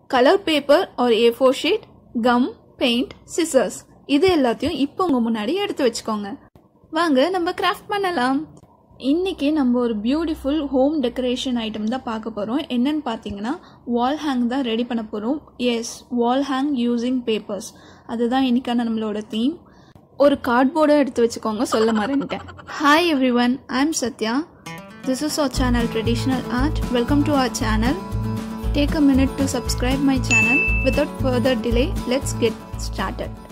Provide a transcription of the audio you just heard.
Colour paper ஒரு A four sheet gum paint scissors இது எல்லாத்தையும் இப்போ உங்கள் முன்னாடி எடுத்து வச்சுக்கோங்க வாங்க நம்ம கிராஃப்ட் பண்ணலாம் இன்னைக்கு நம்ம ஒரு பியூட்டிஃபுல் ஹோம் டெக்கரேஷன் ஐட்டம் தான் பார்க்க போகிறோம் என்னன்னு பார்த்தீங்கன்னா வால் ஹேங் தான் ரெடி பண்ண போகிறோம் yes wall hang using papers அதுதான் இன்னைக்கான நம்மளோட தீம் ஒரு கார்ட்போர்டை எடுத்து வச்சுக்கோங்க சொல்ல மறந்துட்டேன் hi everyone I am Sathya this is our channel traditional art welcome to our channel Take a minute to subscribe my channel. Without further delay, let's get started.